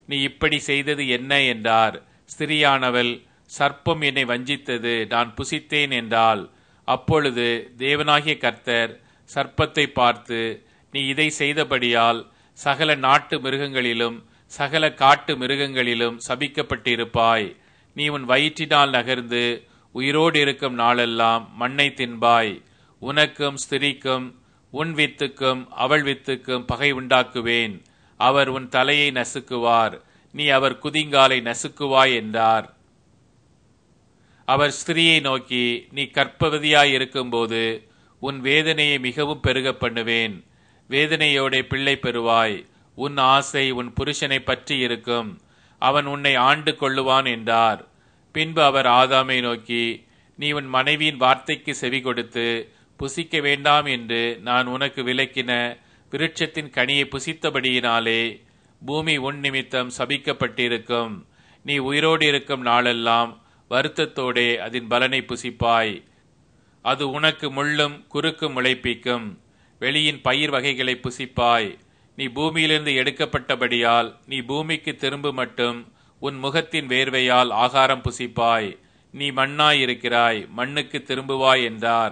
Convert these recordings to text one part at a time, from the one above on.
நீ இப்படி செய்தது என்ன என்றார் ஸ்திரியானவள் சர்ப்பம் என்னை வஞ்சித்தது நான் புசித்தேன் என்றால் அப்பொழுது தேவனாகிய கர்த்தர் சர்ப்பத்தை பார்த்து நீ இதை செய்தபடியால் சகல நாட்டு மிருகங்களிலும் சகல காட்டு மிருகங்களிலும் சபிக்கப்பட்டிருப்பாய் நீ உன் வயிற்றினால் நகர்ந்து உயிரோடு இருக்கும் நாளெல்லாம் மண்ணை தின்பாய் உனக்கும் ஸ்திரிக்கும் உன் வித்துக்கும் அவள் வித்துக்கும் பகை உண்டாக்குவேன் அவர் உன் தலையை நசுக்குவார் நீ அவர் குதிங்காலை நசுக்குவாய் என்றார் அவர் ஸ்திரியை நோக்கி நீ கற்பவதியாய் இருக்கும்போது உன் வேதனையை மிகவும் பெருக பண்ணுவேன் வேதனையோட பிள்ளை பெறுவாய் உன் ஆசை உன் புருஷனை பற்றி இருக்கும் அவன் உன்னை ஆண்டு கொள்ளுவான் என்றார் பின்பு அவர் ஆதாமை நோக்கி நீ உன் மனைவியின் வார்த்தைக்கு செவி கொடுத்து புசிக்க வேண்டாம் என்று நான் உனக்கு விலக்கின விருட்சத்தின் கனியை புசித்தபடியினாலே பூமி உன் நிமித்தம் சபிக்கப்பட்டிருக்கும் நீ உயிரோடு இருக்கும் நாளெல்லாம் வருத்தத்தோடே அதன் பலனை புசிப்பாய் அது உனக்கு முள்ளும் குறுக்கும் முளைப்பிக்கும் வெளியின் பயிர் வகைகளை புசிப்பாய் நீ பூமியிலிருந்து எடுக்கப்பட்டபடியால் நீ பூமிக்கு திரும்ப மட்டும் உன் முகத்தின் வேர்வையால் ஆகாரம் புசிப்பாய் நீ மண்ணாயிருக்கிறாய் மண்ணுக்கு திரும்புவாய் என்றார்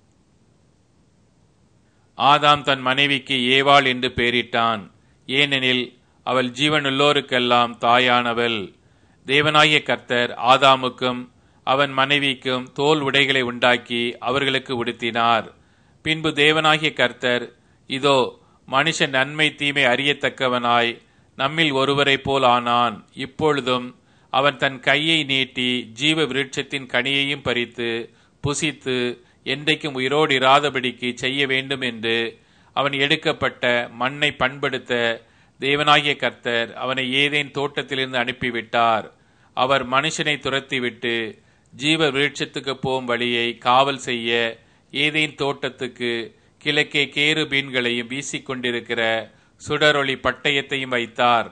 ஆதாம் தன் மனைவிக்கு ஏவாள் என்று பெயரிட்டான் ஏனெனில் அவள் ஜீவனுள்ளோருக்கெல்லாம் தாயானவள் தேவனாகிய கர்த்தர் ஆதாமுக்கும் அவன் மனைவிக்கும் தோல் உடைகளை உண்டாக்கி அவர்களுக்கு உடுத்தினார் பின்பு தேவனாகிய கர்த்தர் இதோ மனுஷன் நன்மை தீமை அறியத்தக்கவனாய் நம்மில் ஒருவரைப் போல் ஆனான் இப்பொழுதும் அவன் தன் கையை நீட்டி ஜீவ விருட்சத்தின் கனியையும் பறித்து புசித்து என்றைக்கும் உயிரோடு இராதபடிக்கு செய்ய வேண்டும் என்று அவன் எடுக்கப்பட்ட மண்ணை பண்படுத்த தேவனாகிய கர்த்தர் அவனை ஏதேன் தோட்டத்திலிருந்து அனுப்பிவிட்டார் அவர் மனுஷனை துரத்திவிட்டு ஜீவ விருட்சத்துக்கு போகும் வழியை காவல் செய்ய ஏதேன் தோட்டத்துக்கு கிழக்கே கேரு பீன்களையும் வீசிக்கொண்டிருக்கிற சுடரொளி பட்டயத்தையும் வைத்தார்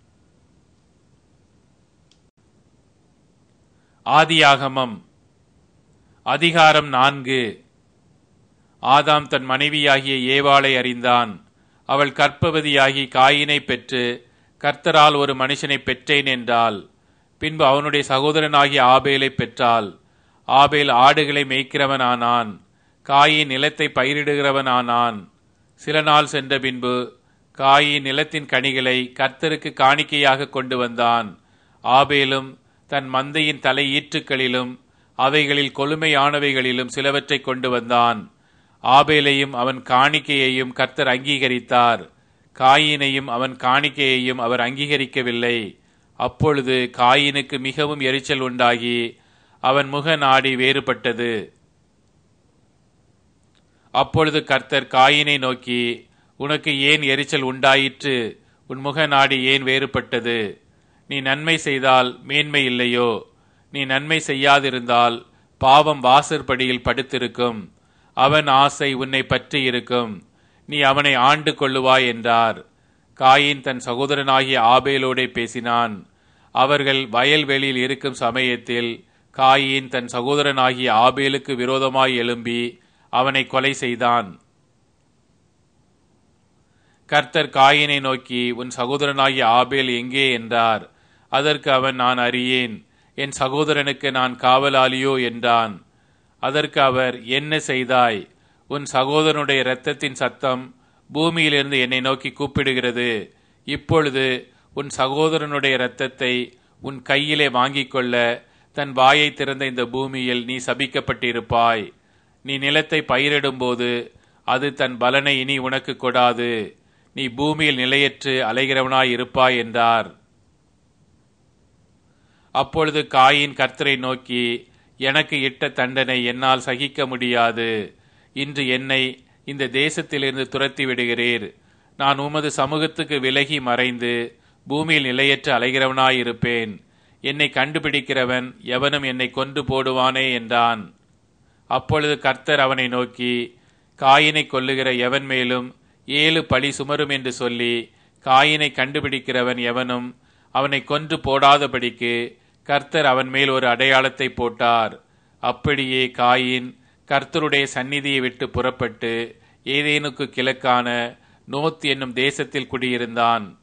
ஆதியாகமம் அதிகாரம் நான்கு ஆதாம் தன் மனைவியாகிய ஏவாளை அறிந்தான் அவள் கற்பவதியாகி காயினை பெற்று கர்த்தரால் ஒரு மனுஷனை பெற்றேன் என்றால் பின்பு அவனுடைய சகோதரனாகிய ஆபேலை பெற்றாள் ஆபேல் ஆடுகளை மேய்க்கிறவனானான் காயின் நிலத்தை பயிரிடுகிறவனானான் சில நாள் சென்ற பின்பு காயின் நிலத்தின் கனிகளை கர்த்தருக்கு காணிக்கையாக கொண்டு வந்தான் ஆபேலும் தன் மந்தையின் தலை ஈற்றுக்களிலும் அவைகளில் கொழுமையானவைகளிலும் சிலவற்றை கொண்டு வந்தான் ஆபேலையும் அவன் காணிக்கையையும் கர்த்தர் அங்கீகரித்தார் காயினையும் அவன் காணிக்கையையும் அவர் அங்கீகரிக்கவில்லை அப்பொழுது காயினுக்கு மிகவும் எரிச்சல் உண்டாகி அவன் முக நாடி வேறுபட்டது அப்பொழுது கர்த்தர் காயினை நோக்கி உனக்கு ஏன் எரிச்சல் உண்டாயிற்று உன் முக நாடி ஏன் வேறுபட்டது நீ நன்மை செய்தால் மேன்மை இல்லையோ நீ நன்மை செய்யாதிருந்தால் பாவம் வாசற்படியில் படுத்திருக்கும் அவன் ஆசை உன்னை பற்றி இருக்கும் நீ அவனை ஆண்டு கொள்ளுவாய் என்றார் காயின் தன் சகோதரனாகிய ஆபேலோடே பேசினான் அவர்கள் வயல்வெளியில் இருக்கும் சமயத்தில் காயின் தன் சகோதரனாகிய ஆபேலுக்கு விரோதமாய் எழும்பி அவனை கொலை செய்தான் கர்த்தர் காயினை நோக்கி உன் சகோதரனாகிய ஆபேல் எங்கே என்றார் அதற்கு அவன் நான் அறியேன் என் சகோதரனுக்கு நான் காவலாளியோ என்றான் அதற்கு அவர் என்ன செய்தாய் உன் சகோதரனுடைய இரத்தத்தின் சத்தம் பூமியிலிருந்து என்னை நோக்கி கூப்பிடுகிறது இப்பொழுது உன் சகோதரனுடைய இரத்தத்தை உன் கையிலே வாங்கிக் கொள்ள தன் வாயை திறந்த இந்த பூமியில் நீ சபிக்கப்பட்டிருப்பாய் நீ நிலத்தை பயிரிடும்போது அது தன் பலனை இனி உனக்கு கொடாது நீ பூமியில் நிலையற்று அலைகிறவனாய் இருப்பாய் என்றார் அப்பொழுது காயின் கர்த்தரை நோக்கி எனக்கு இட்ட தண்டனை என்னால் சகிக்க முடியாது இன்று என்னை இந்த தேசத்திலிருந்து துரத்தி விடுகிறீர் நான் உமது சமூகத்துக்கு விலகி மறைந்து பூமியில் நிலையற்று அலைகிறவனாயிருப்பேன் என்னை கண்டுபிடிக்கிறவன் எவனும் என்னை கொன்று போடுவானே என்றான் அப்பொழுது கர்த்தர் அவனை நோக்கி காயினை கொல்லுகிற எவன் மேலும் ஏழு பழி சுமரும் என்று சொல்லி காயினை கண்டுபிடிக்கிறவன் எவனும் அவனை கொன்று போடாதபடிக்கு கர்த்தர் அவன் மேல் ஒரு அடையாளத்தை போட்டார் அப்படியே காயின் கர்த்தருடைய சந்நிதியை விட்டு புறப்பட்டு ஏதேனுக்கு கிழக்கான நோத் என்னும் தேசத்தில் குடியிருந்தான்